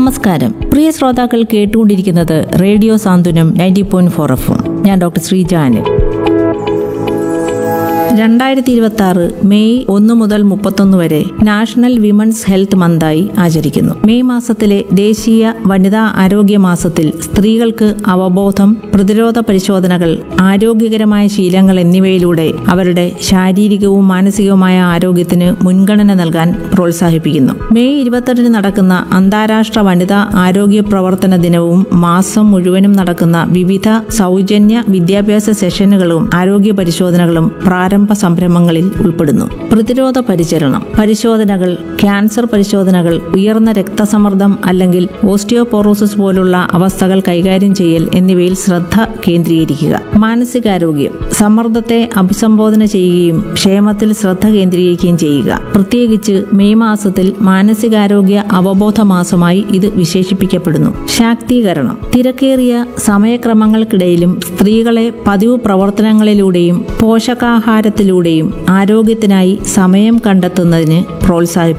നമസ്കാരം പ്രിയ ശ്രോതാക്കൾ കേട്ടുകൊണ്ടിരിക്കുന്നത് radio Santhwanam ninety point four F ഞാൻ ഡോക്ടർ ശ്രീജാന് രണ്ടായിരത്തി ഇരുപത്തി ആറ് മെയ് ഒന്ന് മുതൽ മുപ്പത്തൊന്ന് വരെ നാഷണൽ വിമൻസ് ഹെൽത്ത് മന്തായി ആചരിക്കുന്നു മെയ് മാസത്തിലെ ദേശീയ വനിതാ ആരോഗ്യ മാസത്തിൽ സ്ത്രീകൾക്ക് അവബോധം പ്രതിരോധ പരിശോധനകൾ ആരോഗ്യകരമായ ശീലങ്ങൾ എന്നിവയിലൂടെ അവരുടെ ശാരീരികവും മാനസികവുമായ ആരോഗ്യത്തിന് മുൻഗണന നൽകാൻ പ്രോത്സാഹിപ്പിക്കുന്നു മെയ് ഇരുപത്തെട്ടിന് നടക്കുന്ന അന്താരാഷ്ട്ര വനിതാ ആരോഗ്യ പ്രവർത്തന ദിനവും മാസം മുഴുവനും നടക്കുന്ന വിവിധ സൗജന്യ വിദ്യാഭ്യാസ സെഷനുകളും ആരോഗ്യ പരിശോധനകളും പ്രാരംഭ സംരംഭങ്ങളിൽ ഉൾപ്പെടുന്നു പ്രതിരോധ പരിചരണം പരിശോധനകൾ ക്യാൻസർ പരിശോധനകൾ ഉയർന്ന രക്തസമ്മർദ്ദം അല്ലെങ്കിൽ ഓസ്റ്റിയോപോറോസിസ് പോലുള്ള അവസ്ഥകൾ കൈകാര്യം ചെയ്യൽ എന്നിവയിൽ ശ്രദ്ധ കേന്ദ്രീകരിക്കുക മാനസികാരോഗ്യം സമ്മർദ്ദത്തെ അഭിസംബോധന ചെയ്യുകയും ക്ഷേമത്തിൽ ശ്രദ്ധ കേന്ദ്രീകരിക്കുകയും ചെയ്യുക പ്രത്യേകിച്ച് മെയ് മാസത്തിൽ മാനസികാരോഗ്യ അവബോധ മാസമായി ഇത് വിശേഷിപ്പിക്കപ്പെടുന്നു ശാക്തീകരണം തിരക്കേറിയ സമയക്രമങ്ങൾക്കിടയിലും സ്ത്രീകളെ പതിവ് പ്രവർത്തനങ്ങളിലൂടെയും പോഷകാഹാരത്തിലൂടെയും ആരോഗ്യത്തിനായി സമയം കണ്ടെത്തുന്നതിന് പ്രോത്സാഹിപ്പിക്കുന്നു